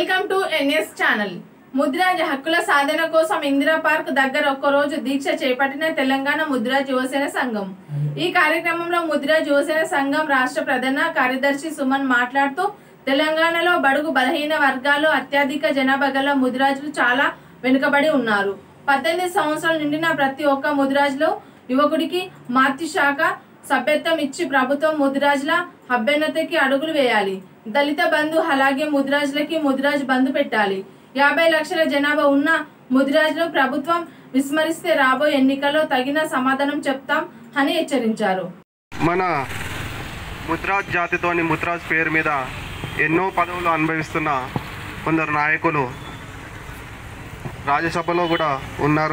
welcome to NS channel ముద్రాజ్ హక్కుల సాధన కోసం ఇందిరా పార్క్ దగ్గర ఒక్కరోజు దీక్ష చేపట్టిన తెలంగాణ ముద్రాజ్ యువసేన సంఘం ఈ కార్యక్రమంలో ముద్రాజ్ యువసేన సంఘం రాష్ట్ర ప్రధాన కార్యదర్శి సుమన్ మాట్లాడుతూ తెలంగాణలో బడుగు బలహీన వర్గాలు అత్యధిక జనాభా గల ముద్రాజులు చాలా వెనుకబడి ఉన్నారు పద్దెనిమిది సంవత్సరాలు నిండిన ప్రతి ఒక్క ముద్రాజులో యువకుడికి మాతృశాఖ సభ్యత్వం ఇచ్చి ప్రభుత్వం ముద్రాజుల అభ్యున్నతికి అడుగులు వేయాలి దళిత బంధు అలాగే ముద్రాజులకి ముద్రాజ్ బంధు పెట్టాలి యాభై లక్షల జనాభా ఉన్న ముద్రాజులు ప్రభుత్వం విస్మరిస్తే రాబోయే ఎన్నికల్లో తగిన సమాధానం చెప్తాం అని హెచ్చరించారు మన ముద్రాజ్ జాతితోని ముద్రాజ్ పేరు మీద ఎన్నో పదవులు అనుభవిస్తున్న కొందరు నాయకులు రాజ్యసభలో కూడా ఉన్నారు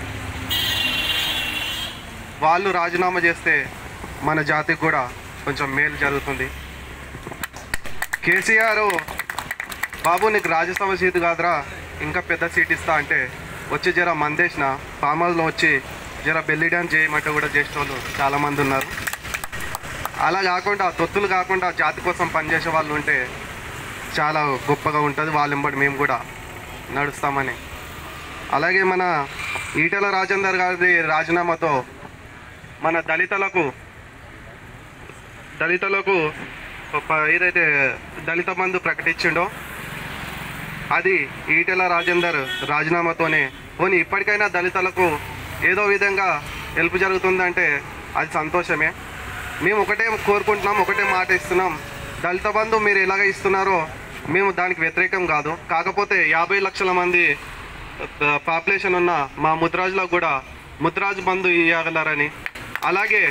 వాళ్ళు రాజీనామా చేస్తే మన జాతికి కూడా కొంచెం మేలు జరుగుతుంది కేసీఆర్ బాబు నీకు రాజ్యసభ సీటు కాదురా ఇంకా పెద్ద సీట్ ఇస్తా అంటే వచ్చి జర మందేసిన ఫామ్ హౌస్లో వచ్చి జర బెల్లి డ్యాన్స్ చేయమంటే కూడా చేసిన వాళ్ళు చాలామంది ఉన్నారు అలా కాకుండా తొత్తులు కాకుండా జాతి కోసం పనిచేసే వాళ్ళు ఉంటే చాలా గొప్పగా ఉంటుంది వాళ్ళెంబడి మేము కూడా నడుస్తామని అలాగే మన ఈటెల రాజేందర్ గారి రాజీనామాతో మన దళితులకు దళితులకు ప- ఏదైతే దళిత బంధు ప్రకటించిండో అది ఈటెల రాజేందర్ రాజీనామాతోనే పోనీ ఇప్పటికైనా దళితులకు ఏదో విధంగా హెల్ప్ జరుగుతుందంటే అది సంతోషమే మేము ఒకటే కోరుకుంటున్నాం ఒకటే మాట ఇస్తున్నాం దళిత బంధు మీరు ఎలాగ ఇస్తున్నారో మేము దానికి వ్యతిరేకం కాదు కాకపోతే యాభై లక్షల మంది పాపులేషన్ ఉన్న మా ముద్రాజులకు కూడా ముద్రాజ్ బంధు ఇవ్వగలరని అలాగే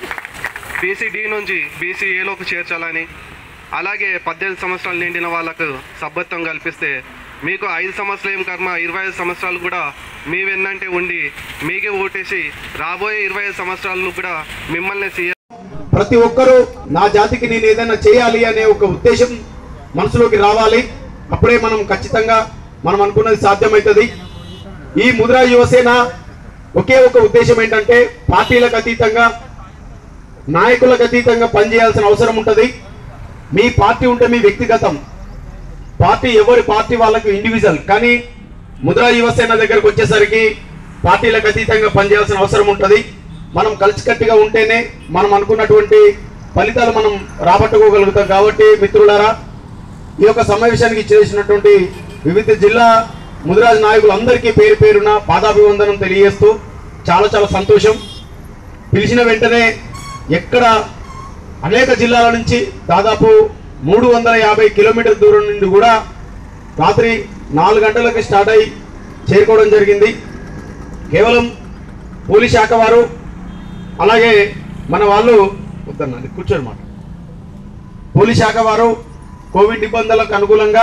బీసీడీ నుంచి బీసీఏలోకి చేర్చాలని అలాగే పద్దెనిమిది సంవత్సరాలు నిండిన వాళ్ళకు సభ్యత్వం కల్పిస్తే మీకు ఐదు సంవత్సరాలు ఏం కర్మ ఇరవై ఐదు సంవత్సరాలు కూడా మీ వెన్నంటే ఉండి మీకే ఓటేసి రాబోయే ఇరవై ఐదు సంవత్సరాలు కూడా మిమ్మల్ని సీఎం ప్రతి ఒక్కరూ నా జాతికి నేను ఏదైనా చేయాలి అనే ఒక ఉద్దేశం మనసులోకి రావాలి అప్పుడే మనం ఖచ్చితంగా మనం అనుకున్నది సాధ్యమవుతుంది ఈ ముద్రా యువసేన ఒకే ఒక ఉద్దేశం ఏంటంటే పార్టీలకు అతీతంగా నాయకులకు అతీతంగా పనిచేయాల్సిన అవసరం ఉంటుంది మీ పార్టీ ఉంటే మీ వ్యక్తిగతం పార్టీ ఎవరి పార్టీ వాళ్ళకు ఇండివిజువల్ కానీ ముద్రా యువసేన దగ్గరకు వచ్చేసరికి పార్టీలకు అతీతంగా పనిచేయాల్సిన అవసరం ఉంటుంది మనం కలిసికట్టుగా ఉంటేనే మనం అనుకున్నటువంటి ఫలితాలు మనం రాబట్టుకోగలుగుతాం కాబట్టి మిత్రులారా ఈ యొక్క సమావేశానికి చేసినటువంటి వివిధ జిల్లా ముదిరాజ్ నాయకులందరికీ పేరు పేరున పాదాభివందనం తెలియజేస్తూ చాలా చాలా సంతోషం పిలిచిన వెంటనే ఎక్కడ అనేక జిల్లాల నుంచి దాదాపు మూడు వందల యాభై కిలోమీటర్ దూరం నుండి కూడా రాత్రి నాలుగు గంటలకు స్టార్ట్ అయి చేరుకోవడం జరిగింది కేవలం పోలీస్ శాఖ వారు అలాగే మన వాళ్ళు వద్దన్నది కూర్చోని మాట పోలీస్ శాఖ వారు కోవిడ్ నిబంధనలకు అనుకూలంగా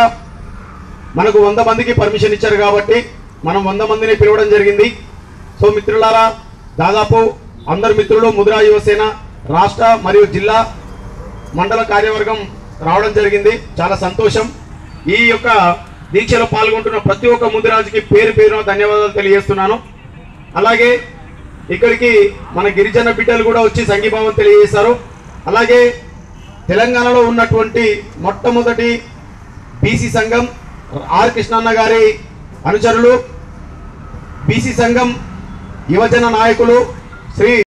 మనకు వంద మందికి పర్మిషన్ ఇచ్చారు కాబట్టి మనం వంద మందిని పిలవడం జరిగింది సో మిత్రులారా దాదాపు అందరు మిత్రులు ముద్రా యువసేన రాష్ట్ర మరియు జిల్లా మండల కార్యవర్గం రావడం జరిగింది చాలా సంతోషం ఈ యొక్క దీక్షలో పాల్గొంటున్న ప్రతి ఒక్క ముదిరాజుకి పేరు పేరున ధన్యవాదాలు తెలియజేస్తున్నాను అలాగే ఇక్కడికి మన గిరిజన బిడ్డలు కూడా వచ్చి సంఘీభావం తెలియజేశారు అలాగే తెలంగాణలో ఉన్నటువంటి మొట్టమొదటి బీసీ సంఘం ఆర్ కృష్ణన్న గారి అనుచరులు బీసీ సంఘం యువజన నాయకులు శ్రీ